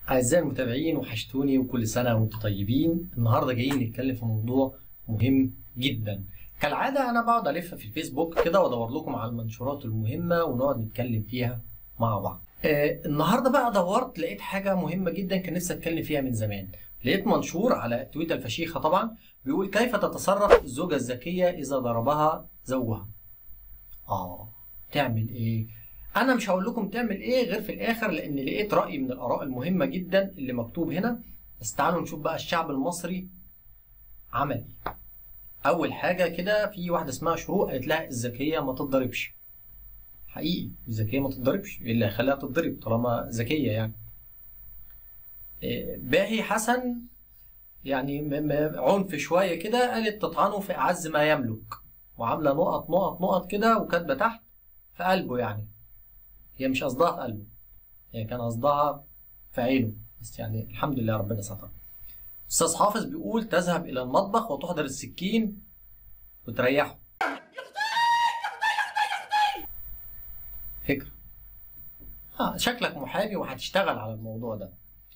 أعزائي المتابعين وحشتوني وكل سنة وأنتم طيبين النهاردة جايين نتكلم في موضوع مهم جدا كالعادة أنا بقعد ألف في الفيسبوك كده وأدور لكم على المنشورات المهمة ونقعد نتكلم فيها مع بعض آه النهاردة بقى دورت لقيت حاجة مهمة جدا كان نفسي أتكلم فيها من زمان لقيت منشور على تويتر الفشيخة طبعا بيقول كيف تتصرف الزوجة الذكية إذا ضربها زوجها آه تعمل إيه انا مش هقول لكم تعمل ايه غير في الاخر لان لقيت راي من الاراء المهمه جدا اللي مكتوب هنا بس تعالوا نشوف بقى الشعب المصري عمل ايه اول حاجه كده في واحده اسمها شروق قالت لها الذكيه ما تتضربش حقيقي الذكيه ما تتضربش ايه اللي هيخليها تتضرب طالما ذكيه يعني إيه، باهي حسن يعني م- م- عنف شويه كده قالت تطعنه في اعز ما يملك وعامله نقط نقط نقط كده وكاتبه تحت في قلبه يعني هي مش قصدها في قلبه هي كان قصدها في عينه بس يعني الحمد لله ربنا ستر استاذ حافظ بيقول تذهب الى المطبخ وتحضر السكين وتريحه فكرة آه شكلك محامي وهتشتغل على الموضوع ده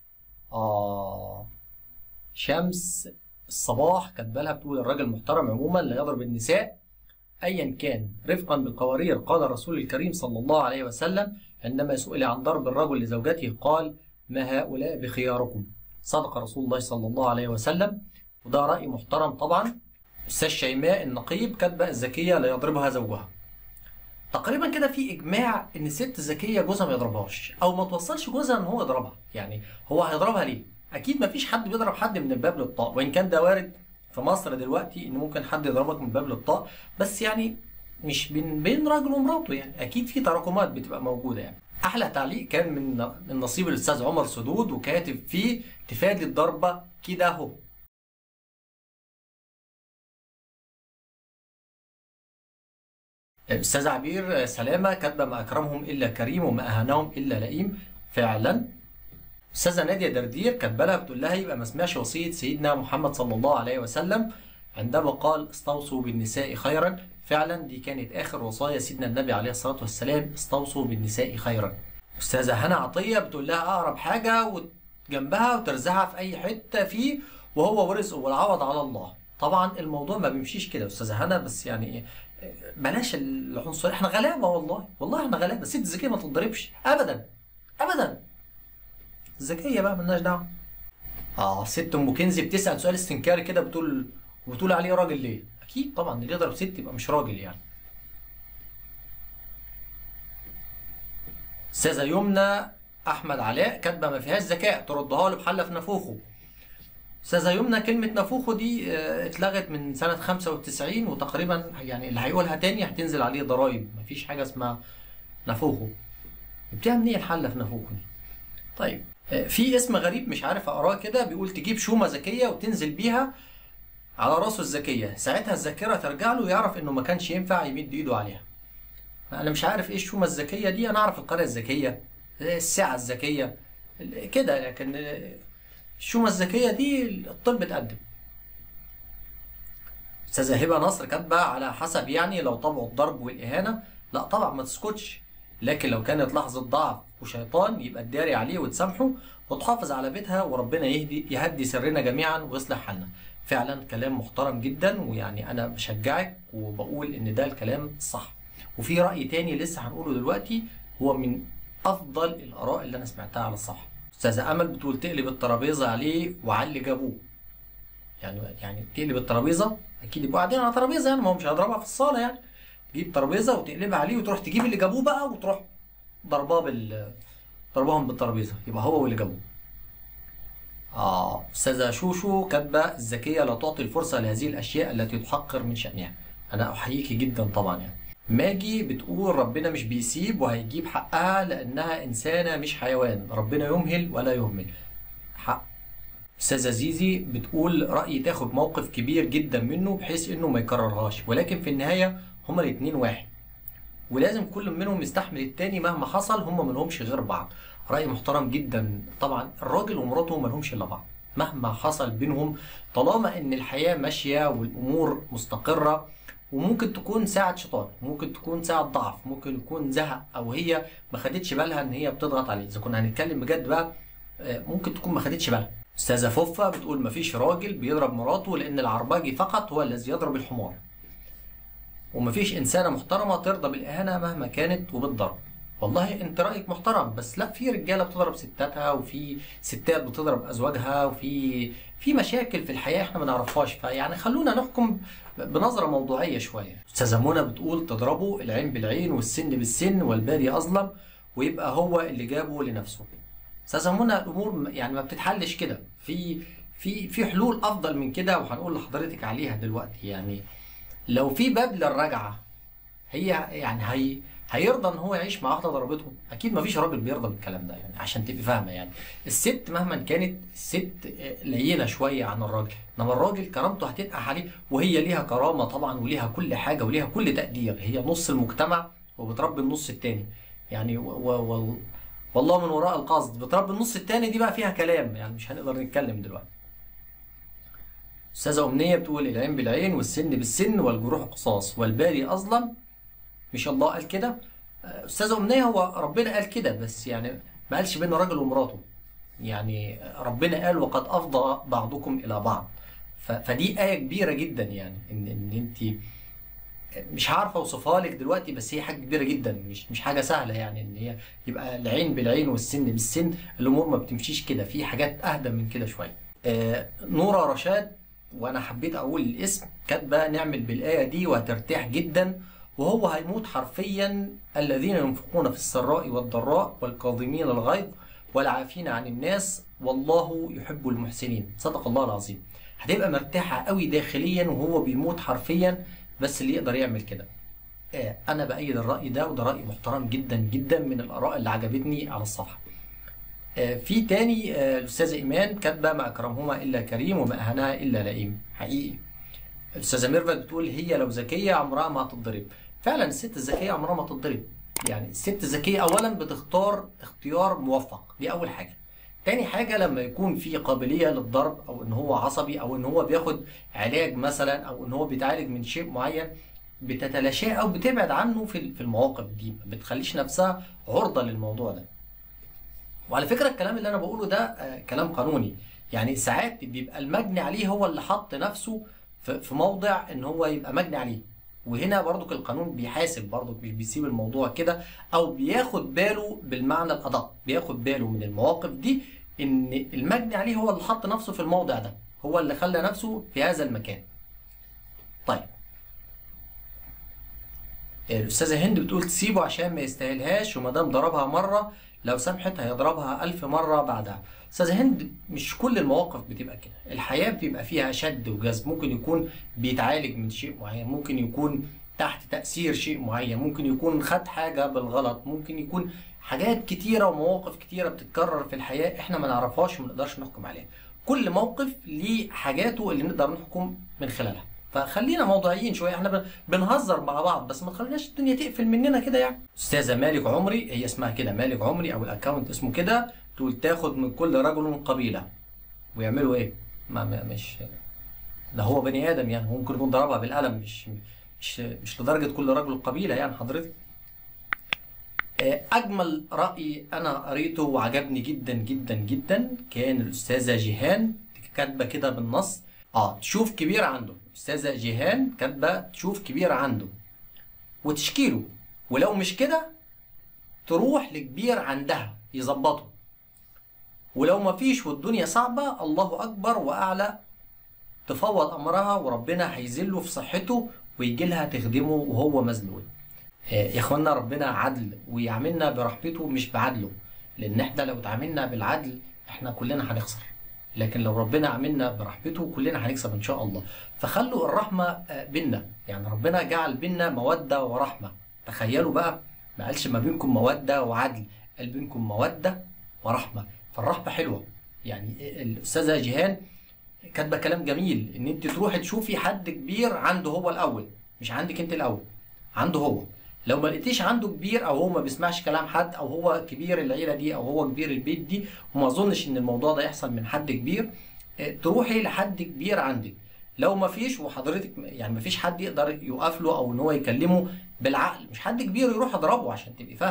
آه شمس الصباح كاتبه لها بتقول الراجل محترم عموما لا يضرب النساء ايا كان رفقا بالقوارير قال الرسول الكريم صلى الله عليه وسلم عندما سئل عن ضرب الرجل لزوجته قال ما هؤلاء بخياركم صدق رسول الله صلى الله عليه وسلم وده رأي محترم طبعا أستاذ شيماء النقيب كاتبة الذكية لا يضربها زوجها تقريبا كده في إجماع إن الست الذكية جوزها ما يضربهاش أو ما توصلش جوزها إن هو يضربها يعني هو هيضربها ليه؟ أكيد ما فيش حد بيضرب حد من الباب للطاق وإن كان ده وارد في مصر دلوقتي إن ممكن حد يضربك من الباب للطاق بس يعني مش بين بين راجل ومراته يعني اكيد في تراكمات بتبقى موجوده يعني احلى تعليق كان من من نصيب الاستاذ عمر سدود وكاتب فيه تفادي الضربه كده اهو الاستاذ عبير سلامه كاتبه ما اكرمهم الا كريم وما اهانهم الا لئيم فعلا استاذه ناديه دردير كاتبه لها بتقول لها يبقى ما سمعش وصيه سيدنا محمد صلى الله عليه وسلم عندما قال استوصوا بالنساء خيرا فعلا دي كانت اخر وصايا سيدنا النبي عليه الصلاه والسلام استوصوا بالنساء خيرا استاذه هنا عطيه بتقول لها اقرب حاجه وجنبها وترزعها في اي حته فيه وهو ورزقه والعوض على الله طبعا الموضوع ما بيمشيش كده يا استاذه هنا بس يعني ايه بلاش العنصر احنا غلابه والله والله احنا غلابه الست الذكيه ما تتضربش ابدا ابدا الذكيه بقى ملناش دعوه اه ست ام كنزي بتسال سؤال استنكاري كده بتقول وبتقول عليه راجل ليه؟ اكيد طبعا اللي يضرب ست يبقى مش راجل يعني. استاذه يمنى احمد علاء كاتبه ما فيهاش ذكاء تردها له بحله في نافوخه. استاذه يمنى كلمه نافوخه دي آه، اتلغت من سنه 95 وتقريبا يعني اللي هيقولها تاني هتنزل عليه ضرايب مفيش حاجه اسمها نافوخه. جبتها منين الحله في نافوخه دي؟ طيب آه، في اسم غريب مش عارف اقراه كده بيقول تجيب شومه ذكيه وتنزل بيها على راسه الذكية ساعتها الذاكرة ترجع له يعرف انه ما كانش ينفع يمد ايده عليها انا مش عارف ايه الشومة الذكية دي انا اعرف القرية الذكية الساعة الذكية كده لكن الشومة الذكية دي الطب اتقدم استاذة هبة نصر كاتبة على حسب يعني لو طبعوا الضرب والإهانة لا طبعا ما تسكتش لكن لو كانت لحظة ضعف وشيطان يبقى تداري عليه وتسامحه وتحافظ على بيتها وربنا يهدي يهدي سرنا جميعا ويصلح حالنا فعلا كلام محترم جدا ويعني انا بشجعك وبقول ان ده الكلام الصح وفي راي تاني لسه هنقوله دلوقتي هو من افضل الاراء اللي انا سمعتها على الصح استاذه امل بتقول تقلب الترابيزه عليه وعلى اللي جابوه يعني يعني تقلب الترابيزه اكيد يبقوا قاعدين على ترابيزه يعني ما هو مش هيضربها في الصاله يعني تجيب ترابيزه وتقلبها عليه وتروح تجيب اللي جابوه بقى وتروح ضرباه بال ضربهم بالترابيزه يبقى هو واللي جابوه آه أستاذة شوشو كاتبة الذكية لا تعطي الفرصة لهذه الأشياء التي تحقر من شأنها أنا أحييكي جدا طبعا يعني ماجي بتقول ربنا مش بيسيب وهيجيب حقها لأنها إنسانة مش حيوان ربنا يمهل ولا يهمل حق أستاذة زيزي بتقول رأيي تاخد موقف كبير جدا منه بحيث إنه ما يكررهاش ولكن في النهاية هما الاتنين واحد ولازم كل منهم يستحمل التاني مهما حصل هما ملهمش غير بعض رأي محترم جدا طبعا الراجل ومراته ما لهمش الا بعض مهما حصل بينهم طالما ان الحياة ماشية والامور مستقرة وممكن تكون ساعة شيطان ممكن تكون ساعة ضعف ممكن يكون زهق او هي ما خدتش بالها ان هي بتضغط عليه اذا كنا هنتكلم بجد بقى آه، ممكن تكون ما خدتش بالها استاذه فوفا بتقول مفيش راجل بيضرب مراته لان العرباجي فقط هو الذي يضرب الحمار ومفيش انسانه محترمه ترضى بالاهانه مهما كانت وبالضرب والله انت رايك محترم بس لا في رجاله بتضرب ستاتها وفي ستات بتضرب ازواجها وفي في مشاكل في الحياه احنا ما نعرفهاش فيعني خلونا نحكم بنظره موضوعيه شويه استاذه منى بتقول تضربه العين بالعين والسن بالسن والبادي اظلم ويبقى هو اللي جابه لنفسه استاذه منى الامور م- يعني ما بتتحلش كده في في في حلول افضل من كده وهنقول لحضرتك عليها دلوقتي يعني لو في باب للرجعه هي يعني هي هيرضى ان هو يعيش مع واحده ضربته اكيد ما فيش راجل بيرضى بالكلام ده يعني عشان تبقي فاهمه يعني الست مهما كانت الست لينه شويه عن الراجل انما الراجل كرامته هتنقح عليه وهي ليها كرامه طبعا وليها كل حاجه وليها كل تقدير هي نص المجتمع وبتربي النص التاني يعني و و و والله من وراء القصد بتربي النص التاني دي بقى فيها كلام يعني مش هنقدر نتكلم دلوقتي استاذه امنيه بتقول العين بالعين والسن بالسن والجروح قصاص والباري اظلم مش الله قال كده آه، استاذه امنيه هو ربنا قال كده بس يعني ما قالش بين راجل ومراته يعني ربنا قال وقد افضى بعضكم الى بعض ف- فدي ايه كبيره جدا يعني ان ان انت مش عارفه اوصفها لك دلوقتي بس هي حاجه كبيره جدا مش مش حاجه سهله يعني ان هي يبقى العين بالعين والسن بالسن الامور ما بتمشيش كده في حاجات اهدى من كده شويه آه، نورة رشاد وانا حبيت اقول الاسم كاتبه نعمل بالايه دي وهترتاح جدا وهو هيموت حرفيا الذين ينفقون في السراء والضراء والكاظمين الغيظ والعافين عن الناس والله يحب المحسنين صدق الله العظيم هتبقى مرتاحه قوي داخليا وهو بيموت حرفيا بس اللي يقدر يعمل كده آه، انا بايد الراي ده وده راي محترم جدا جدا من الاراء اللي عجبتني على الصفحه آه، في تاني آه، الاستاذه ايمان كاتبه ما اكرمهما الا كريم وما اهانها الا لئيم حقيقي الاستاذه ميرفت بتقول هي لو ذكيه عمرها ما هتتضرب فعلا الست الذكيه عمرها ما تتضرب يعني الست الذكيه اولا بتختار اختيار موفق دي اول حاجه تاني حاجه لما يكون في قابليه للضرب او ان هو عصبي او ان هو بياخد علاج مثلا او ان هو بيتعالج من شيء معين بتتلاشاه او بتبعد عنه في في المواقف دي ما بتخليش نفسها عرضه للموضوع ده وعلى فكره الكلام اللي انا بقوله ده آه، كلام قانوني يعني ساعات بيبقى المجني عليه هو اللي حط نفسه في في موضع ان هو يبقى مجني عليه وهنا برضك القانون بيحاسب برضك مش بيسيب الموضوع كده او بياخد باله بالمعنى الادق بياخد باله من المواقف دي ان المجني عليه هو اللي حط نفسه في الموضع ده هو اللي خلى نفسه في هذا المكان طيب الأستاذة هند بتقول تسيبه عشان ما يستاهلهاش وما دام ضربها مرة لو سمحت هيضربها ألف مرة بعدها. أستاذة هند مش كل المواقف بتبقى كده، الحياة بتبقى فيها شد وجذب، ممكن يكون بيتعالج من شيء معين، ممكن يكون تحت تأثير شيء معين، ممكن يكون خد حاجة بالغلط، ممكن يكون حاجات كتيرة ومواقف كتيرة بتتكرر في الحياة احنا ما نعرفهاش وما نقدرش نحكم عليها. كل موقف ليه حاجاته اللي نقدر نحكم من خلالها. فخلينا موضوعيين شويه احنا بن- بنهزر مع بعض بس ما تخليناش الدنيا تقفل مننا كده يعني استاذه مالك عمري هي اسمها كده مالك عمري او الاكونت اسمه كده تقول تاخد من كل رجل قبيله ويعملوا ايه ما, ما مش ده هو بني ادم يعني هو ممكن يكون ضربها بالقلم مش مش مش لدرجه كل رجل قبيله يعني حضرتك آه، اجمل راي انا قريته وعجبني جدا جدا جدا كان الاستاذه جيهان كاتبه كده بالنص اه تشوف كبير عنده استاذه جيهان كاتبه تشوف كبير عنده وتشكيله ولو مش كده تروح لكبير عندها يظبطه ولو ما فيش والدنيا صعبه الله اكبر واعلى تفوض امرها وربنا هيذله في صحته ويجي لها تخدمه وهو مذلول آه، يا اخوانا ربنا عدل ويعاملنا برحمته مش بعدله لان احنا لو اتعاملنا بالعدل احنا كلنا هنخسر لكن لو ربنا عاملنا برحمته كلنا هنكسب ان شاء الله فخلوا الرحمه آه، بينا يعني ربنا جعل بينا موده ورحمه تخيلوا بقى ما قالش ما بينكم موده وعدل قال بينكم موده ورحمه فالرحمه حلوه يعني الاستاذه جيهان كاتبه كلام جميل ان انت تروحي تشوفي حد كبير عنده هو الاول مش عندك انت الاول عنده هو لو ما لقيتيش عنده كبير او هو ما بيسمعش كلام حد او هو كبير العيله دي او هو كبير البيت دي وما اظنش ان الموضوع ده يحصل من حد كبير اه، تروحي لحد كبير عندك لو ما فيش وحضرتك يعني ما فيش حد يقدر يوقف له او ان هو يكلمه بالعقل مش حد كبير يروح يضربه عشان تبقي فاهمه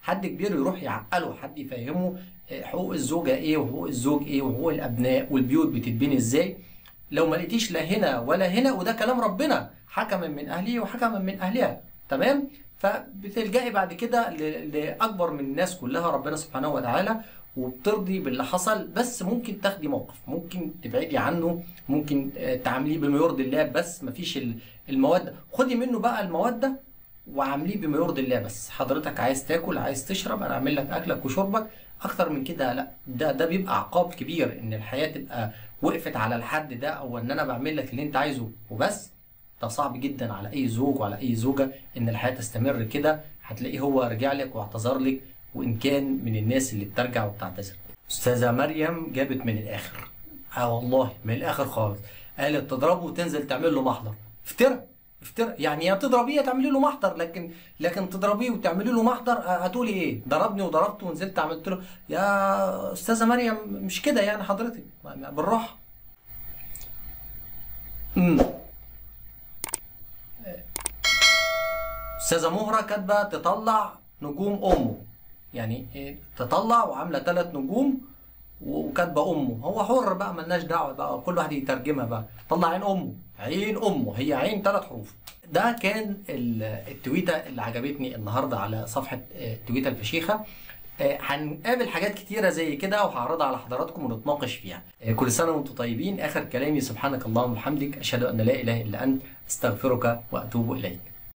حد كبير يروح يعقله حد يفهمه آه، حقوق الزوجه ايه وحقوق الزوج ايه وحقوق الابناء والبيوت بتتبني ازاي لو ما لقيتيش لا هنا ولا هنا وده كلام ربنا حكما من اهله وحكما من اهلها تمام فبتلجئي بعد كده ل- لاكبر من الناس كلها ربنا سبحانه وتعالى وبترضي باللي حصل بس ممكن تاخدي موقف ممكن تبعدي عنه ممكن آه، تعامليه بما يرضي الله بس مفيش ال- الموده خدي منه بقى الموده وعامليه بما يرضي الله بس حضرتك عايز تاكل عايز تشرب انا اعمل لك اكلك وشربك اكتر من كده لا ده ده بيبقى عقاب كبير ان الحياه تبقى وقفت على الحد ده او ان انا بعمل لك اللي انت عايزه وبس ده صعب جدا على اي زوج وعلى اي زوجه ان الحياه تستمر كده هتلاقيه هو رجع لك واعتذر لك وان كان من الناس اللي بترجع وبتعتذر استاذه مريم جابت من الاخر اه والله من الاخر خالص قالت تضربه وتنزل تعمل له محضر افترى افترى يعني يا تضربيه يا تعملي له محضر لكن لكن تضربيه وتعملي له محضر آه، هتقولي ايه ضربني وضربته ونزلت عملت له يا استاذه مريم مش كده يعني حضرتك بالراحه امم استاذه مهره كاتبه تطلع نجوم امه يعني إيه، تطلع وعامله ثلاث نجوم وكاتبه امه هو حر بقى ملناش دعوه بقى كل واحد يترجمها بقى طلع عين امه عين امه هي عين ثلاث حروف ده كان ال- التويته اللي عجبتني النهارده على صفحه آه، تويته الفشيخه آه، هنقابل حاجات كتيره زي كده وهعرضها على حضراتكم ونتناقش فيها آه، كل سنه وانتم طيبين اخر كلامي سبحانك اللهم وبحمدك اشهد ان لا اله الا انت استغفرك واتوب اليك